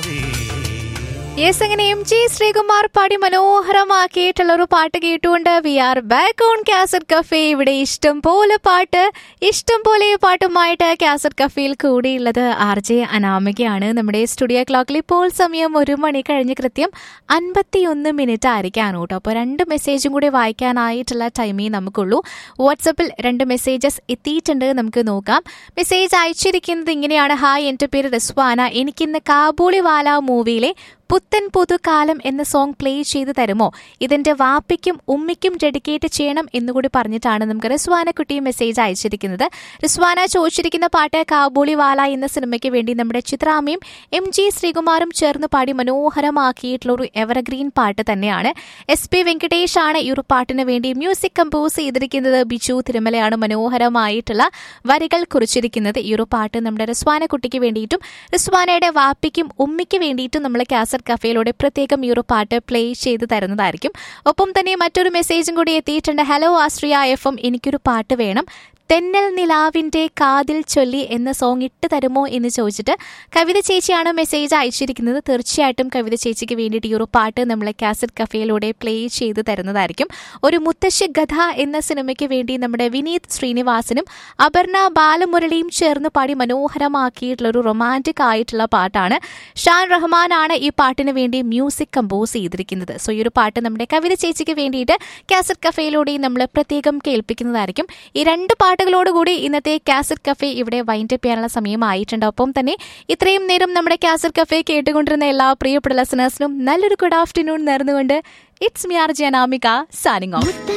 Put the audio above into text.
yes അങ്ങനെ M G Sreekumar പാടി മനോഹരമാക്കിയിട്ടുള്ള ഒരു പാട്ട് കേട്ടുകൊണ്ട് we are back on cassette cafe ഇവിടെ ഇഷ്ടം പോലെ പാട്ട് ഇഷ്ടം പോലെ പാട്ടുമായിട്ട് കാസറ്റ് കഫേയിൽ കൂടിയുള്ളത് ആർ ജെ അനാമികയാണ് നമ്മുടെ സ്റ്റുഡിയോ ക്ലോക്കിൽ ഇപ്പോൾ സമയം ഒരു മണി കഴിഞ്ഞ് കൃത്യം അൻപത്തിയൊന്ന് മിനിറ്റ് ആയിരിക്കാണ് കേട്ടോ അപ്പോൾ രണ്ട് മെസ്സേജും കൂടി വായിക്കാനായിട്ടുള്ള ടൈമേ നമുക്കുള്ളൂ വാട്സപ്പിൽ രണ്ട് മെസ്സേജസ് എത്തിയിട്ടുണ്ട് നമുക്ക് നോക്കാം മെസ്സേജ് അയച്ചിരിക്കുന്നത് ഇങ്ങനെയാണ് ഹായ് എൻ്റെ പേര് റിസ്വാന എനിക്കിന്ന് കാബൂളിവാല മൂവിയിലെ പുത്തൻ പുതുകാലം എന്ന സോങ് പ്ലേ ചെയ്ത് തരുമോ ഇതിന്റെ വാപ്പിക്കും ഉമ്മിക്കും ഡെഡിക്കേറ്റ് ചെയ്യണം എന്നുകൂടി പറഞ്ഞിട്ടാണ് നമുക്ക് റിസ്വാന കുട്ടി മെസ്സേജ് അയച്ചിരിക്കുന്നത് റിസ്വാന ചോദിച്ചിരിക്കുന്ന പാട്ട് കാബൂളി വാല എന്ന സിനിമയ്ക്ക് വേണ്ടി നമ്മുടെ ചിത്രാമ്മയും എം ജി ശ്രീകുമാറും ചേർന്ന് പാടി മനോഹരമാക്കിയിട്ടുള്ള ഒരു എവർഗ്രീൻ പാട്ട് തന്നെയാണ് എസ് പി വെങ്കടേഷ് ആണ് ഈ ഒരു പാട്ടിന് വേണ്ടി മ്യൂസിക് കമ്പോസ് ചെയ്തിരിക്കുന്നത് ബിജു തിരുമലയാണ് മനോഹരമായിട്ടുള്ള വരികൾ കുറിച്ചിരിക്കുന്നത് ഈ ഒരു പാട്ട് നമ്മുടെ റിസ്വാന കുട്ടിക്ക് വേണ്ടിയിട്ടും റിസ്വാനയുടെ വാപ്പിക്കും ഉമ്മിക്ക് വേണ്ടിയിട്ടും നമ്മൾ കാസറ്റ് കഫേയിലൂടെ പ്രത്യേകം ഈ ഒരു പാട്ട് പ്ലേ ചെയ്ത് തരുന്നതായിരിക്കും ഒപ്പം തന്നെ മറ്റൊരു മെസ്സേജും കൂടി എത്തിയിട്ടുണ്ട് ഹലോ ആശ്രിയ എഫ് എം എനിക്കൊരു പാട്ട് വേണം തെന്നൽ നിലാവിന്റെ കാതിൽ ചൊല്ലി എന്ന സോങ് ഇട്ട് തരുമോ എന്ന് ചോദിച്ചിട്ട് കവിത ചേച്ചിയാണ് മെസ്സേജ് അയച്ചിരിക്കുന്നത് തീർച്ചയായിട്ടും കവിത ചേച്ചിക്ക് വേണ്ടിയിട്ട് ഈ ഒരു പാട്ട് നമ്മളെ കാസറ്റ് കഫേയിലൂടെ പ്ലേ ചെയ്ത് തരുന്നതായിരിക്കും ഒരു മുത്തശ്ശി ഗഥ എന്ന സിനിമയ്ക്ക് വേണ്ടി നമ്മുടെ വിനീത് ശ്രീനിവാസനും അപർണ ബാലമുരളിയും ചേർന്ന് പാടി മനോഹരമാക്കിയിട്ടുള്ള ഒരു റൊമാൻറ്റിക് ആയിട്ടുള്ള പാട്ടാണ് ഷാൻ റഹ്മാനാണ് ഈ പാട്ടിന് വേണ്ടി മ്യൂസിക് കമ്പോസ് ചെയ്തിരിക്കുന്നത് സോ ഈ ഒരു പാട്ട് നമ്മുടെ കവിത ചേച്ചിക്ക് വേണ്ടിയിട്ട് കാസറ്റ് കഫേയിലൂടെ നമ്മൾ പ്രത്യേകം കേൾപ്പിക്കുന്നതായിരിക്കും ഈ രണ്ട് പാട്ടുകളോടുകൂടി ഇന്നത്തെ കാസറ്റ് കഫേ ഇവിടെ വൈൻഡപ്പ് ചെയ്യാനുള്ള സമയമായിട്ടുണ്ട് ഒപ്പം തന്നെ ഇത്രയും നേരം നമ്മുടെ കാസറ്റ് കഫേ കേട്ടുകൊണ്ടിരുന്ന എല്ലാ പ്രിയപ്പെട്ട ലെസനേഴ്സിനും നല്ലൊരു ഗുഡ് ആഫ്റ്റർനൂൺ നേർന്നുകൊണ്ട് it's me R Janamika signing of